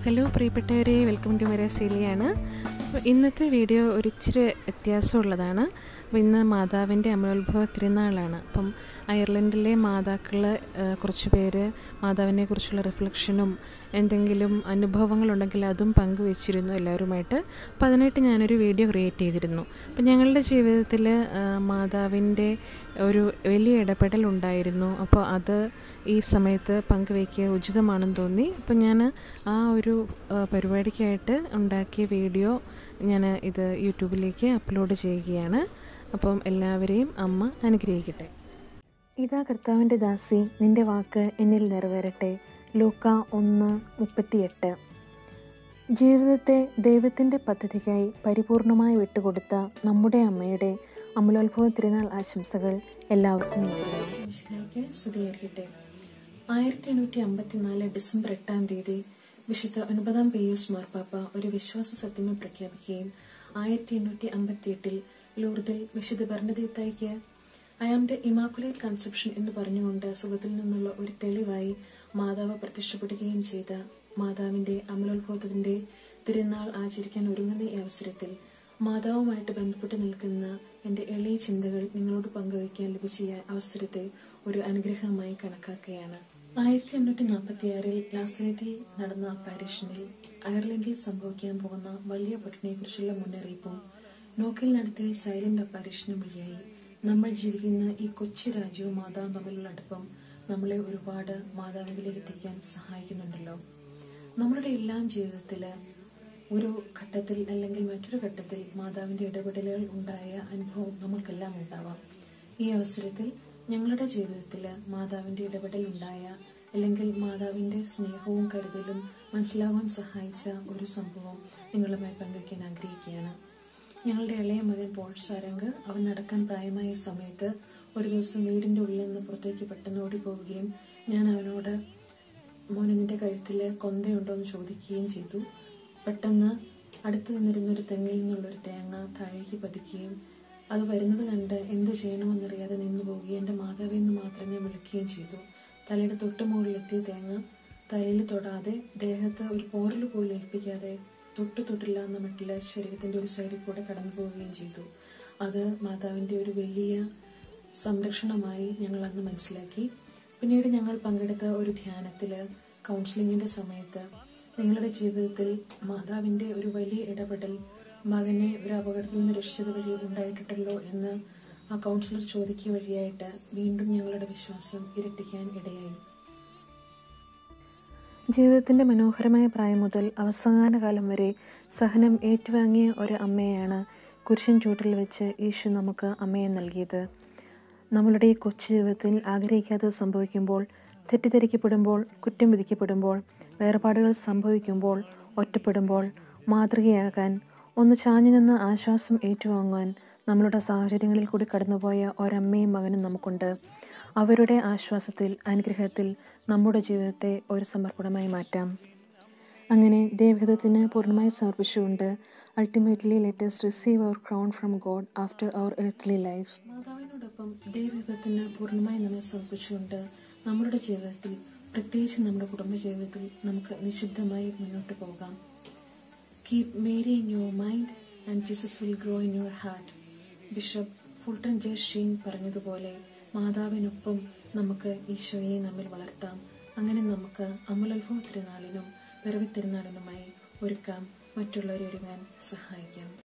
hello പ്രിയപ്പെട്ടവരെ welcome to മരസീലിയാണ് അപ്പോൾ ഇന്നത്തെ വീഡിയോ ഒരു ഇച്ചിരി വ്യത്യാസമുള്ളതാണ് അപ്പോൾ ഇന്ന് മാതാവിൻ്റെ അമലോത്ഭവ തിരുനാളാണ് അപ്പം അയർലൻഡിലെ മാതാക്കൾ കുറച്ച് പേര് മാതാവിനെ കുറിച്ചുള്ള റിഫ്ലക്ഷനും എന്തെങ്കിലും അനുഭവങ്ങളുണ്ടെങ്കിൽ അതും പങ്കുവെച്ചിരുന്നു എല്ലാവരുമായിട്ട് അപ്പോൾ അതിനായിട്ട് ഞാനൊരു വീഡിയോ ക്രിയേറ്റ് ചെയ്തിരുന്നു അപ്പം ഞങ്ങളുടെ ജീവിതത്തിൽ മാതാവിൻ്റെ ഒരു വലിയ ഇടപെടൽ ഉണ്ടായിരുന്നു അപ്പോൾ അത് ഈ സമയത്ത് പങ്കുവയ്ക്കുക ഉചിതമാണെന്ന് തോന്നി അപ്പം ഞാൻ ആ ഒരു പരിപാടിക്കായിട്ട് ഉണ്ടാക്കിയ വീഡിയോ ഞാൻ ഇത് യൂട്യൂബിലേക്ക് അപ്ലോഡ് ചെയ്യുകയാണ് അപ്പം എല്ലാവരെയും അമ്മ അനുഗ്രഹിക്കട്ടെ ഇതാ കർത്താവിൻ്റെ ദാസി നിന്റെ വാക്ക് എന്നിൽ നിറവേറട്ടെ ലൂക്ക ഒന്ന് മുപ്പത്തിയെട്ട് ജീവിതത്തെ ദൈവത്തിൻ്റെ പദ്ധതിക്കായി പരിപൂർണമായി വിട്ടുകൊടുത്ത നമ്മുടെ അമ്മയുടെ അമലോത്ഭവ തിരുനാൾ ആശംസകൾ എല്ലാവർക്കും നേരുന്നു സ്തുതിയായിരിക്കട്ടെ ആയിരത്തി എണ്ണൂറ്റി അമ്പത്തിനാല് ഡിസംബർ എട്ടാം തീയതി വിശുദ്ധ ഒൻപതാം പെയ്യൂസ് മാർപ്പാപ്പ ഒരു വിശ്വാസ സത്യമം പ്രഖ്യാപിക്കുകയും ആയിരത്തി എണ്ണൂറ്റി അമ്പത്തി എട്ടിൽ ലൂർദിൽ വിശുദ്ധ ഭരണതീത്തായിക്ക് I am the immaculate conception എന്ന് പറഞ്ഞുകൊണ്ട് സുഖത്തിൽ നിന്നുള്ള ഒരു തെളിവായി മാതാവ് പ്രത്യക്ഷപ്പെടുകയും ചെയ്ത മാതാവിന്റെ അമലോത്ഭവത്തിന്റെ തിരുനാൾ ആചരിക്കാൻ ഒരുങ്ങുന്ന ഈ അവസരത്തിൽ മാതാവുമായിട്ട് ബന്ധപ്പെട്ട് നിൽക്കുന്ന എന്റെ എളിയ ചിന്തകൾ നിങ്ങളോട് പങ്കുവയ്ക്കാൻ ലഭിച്ച ഈ അവസരത്തെ ഒരു അനുഗ്രഹമായി കണക്കാക്കുകയാണ് ആയിരത്തി എണ്ണൂറ്റി നാൽപ്പത്തിയാറിൽ ലാസ്ലേറ്റിൽ നടന്ന അപ്പാരിഷനിൽ അയർലൻഡിൽ സംഭവിക്കാൻ പോകുന്ന വലിയ പൊട്ടിനെക്കുറിച്ചുള്ള മുന്നറിയിപ്പും നോക്കിൽ നടത്തിയ സൈലന്റ് അപ്പാരിഷനും വഴിയായി നമ്മൾ ജീവിക്കുന്ന ഈ കൊച്ചു രാജ്യവും മാതാവും തമ്മിലുള്ള അടുപ്പം നമ്മളെ ഒരുപാട് മാതാവിലേക്ക് എത്തിക്കാൻ സഹായിക്കുന്നുണ്ടല്ലോ നമ്മളുടെ എല്ലാം ജീവിതത്തില് ഒരു ഘട്ടത്തിൽ അല്ലെങ്കിൽ മറ്റൊരു ഘട്ടത്തിൽ മാതാവിന്റെ ഇടപെടലുകൾ ഉണ്ടായ അനുഭവം നമ്മൾക്കെല്ലാം ഉണ്ടാവാം ഈ അവസരത്തിൽ ഞങ്ങളുടെ ജീവിതത്തിൽ മാതാവിന്റെ ഇടപെടൽ ഉണ്ടായ അല്ലെങ്കിൽ മാതാവിന്റെ സ്നേഹവും കരുതലും മനസ്സിലാവാൻ സഹായിച്ച ഒരു സംഭവം നിങ്ങളുമായി പങ്കുവയ്ക്കാൻ ആഗ്രഹിക്കുകയാണ് ഞങ്ങളുടെ ഇളയ മകൻ പോൾ ശാരംഗ് അവൻ നടക്കാൻ പ്രായമായ സമയത്ത് ഒരു ദിവസം വീടിന്റെ ഉള്ളിൽ നിന്ന് പുറത്തേക്ക് പെട്ടെന്ന് ഓടിപ്പോവുകയും ഞാൻ അവനോട് മോനെ നിന്റെ കഴുത്തിൽ കൊന്തയുണ്ടോ എന്ന് ചോദിക്കുകയും ചെയ്തു പെട്ടെന്ന് അടുത്ത് നിന്നിരുന്ന ഒരു തെങ്ങിൽ നിന്നുള്ളൊരു തേങ്ങ താഴേക്ക് പതിക്കുകയും അത് വരുന്നത് കണ്ട് എന്ത് ചെയ്യണമെന്നറിയാതെ നിന്നു പോവുകയും എൻ്റെ മാതാവെന്ന് മാത്രം ഞാൻ വിളിക്കുകയും ചെയ്തു തലയുടെ തൊട്ട് മുകളിലെത്തിയ തേങ്ങ തലയിൽ തൊടാതെ ദേഹത്ത് ഒരു പോറൽ പോലും ഏൽപ്പിക്കാതെ തൊട്ട് തൊട്ടില്ല എന്ന മട്ടില് ശരീരത്തിന്റെ ഒരു സൈഡിൽ കൂടെ കടന്നു പോവുകയും ചെയ്തു അത് മാതാവിന്റെ ഒരു വലിയ സംരക്ഷണമായി ഞങ്ങൾ അന്ന് മനസ്സിലാക്കി പിന്നീട് ഞങ്ങൾ പങ്കെടുത്ത ഒരു ധ്യാനത്തില് കൗൺസിലിംഗിന്റെ സമയത്ത് നിങ്ങളുടെ ജീവിതത്തിൽ മാതാവിന്റെ ഒരു വലിയ ഇടപെടൽ മകനെ ഒരു അപകടത്തിൽ നിന്ന് രക്ഷിച്ചത് വഴി ഉണ്ടായിട്ടുണ്ടല്ലോ എന്ന് ആ കൗൺസിലർ ചോദിക്കുക വഴിയായിട്ട് വീണ്ടും ഞങ്ങളുടെ വിശ്വാസം ഇരട്ടിക്കാൻ ഇടയായി ജീവിതത്തിന്റെ മനോഹരമായ പ്രായം മുതൽ അവസാനകാലം വരെ സഹനം ഏറ്റുവാങ്ങിയ ഒരു അമ്മയാണ് കുരിശൻ ചൂട്ടിൽ വെച്ച് യേശു നമുക്ക് അമ്മയെ നൽകിയത് നമ്മളുടെ ഈ കൊച്ചു ജീവിതത്തിൽ ആഗ്രഹിക്കാതെ സംഭവിക്കുമ്പോൾ തെറ്റിദ്ധരിക്കപ്പെടുമ്പോൾ കുറ്റം വിധിക്കപ്പെടുമ്പോൾ വേർപാടുകൾ സംഭവിക്കുമ്പോൾ ഒറ്റപ്പെടുമ്പോൾ മാതൃകയാകാൻ ഒന്ന് ചാഞ്ഞു നിന്ന് ആശ്വാസം ഏറ്റുവാങ്ങുവാൻ നമ്മളുടെ സാഹചര്യങ്ങളിൽ കൂടി കടന്നുപോയ ഒരമ്മയും മകനും നമുക്കുണ്ട് അവരുടെ ആശ്വാസത്തിൽ അനുഗ്രഹത്തിൽ നമ്മുടെ ജീവിതത്തെ ഒരു സമർപ്പണമായി മാറ്റാം അങ്ങനെ ദൈവഹിതത്തിന് പൂർണ്ണമായി സമർപ്പിച്ചുകൊണ്ട് ultimately let's receive our crown from God after our earthly life മാതാവിനോടൊപ്പം ദൈവഹിതത്തിന് പൂർണ്ണമായി നമ്മെ സമർപ്പിച്ചുകൊണ്ട് നമ്മുടെ ജീവിതത്തിൽ പ്രത്യേകിച്ച് നമ്മുടെ കുടുംബ ജീവിതത്തിൽ നമുക്ക് നിശിദ്ധമായി മുന്നോട്ട് പോകാം keep Mary in your mind and Jesus will grow in your heart bishop Fulton J Sheen പറഞ്ഞതുപോലെ മാതാവിനൊപ്പം നമുക്ക് ഈശോയെ നമ്മിൽ വളർത്താം അങ്ങനെ നമുക്ക് അമലോത്ഭവ തിരുനാളിനും പിറവി തിരുനാളിനുമായി ഒരുക്കാം മറ്റുള്ളവരെ ഒരുങ്ങാൻ സഹായിക്കാം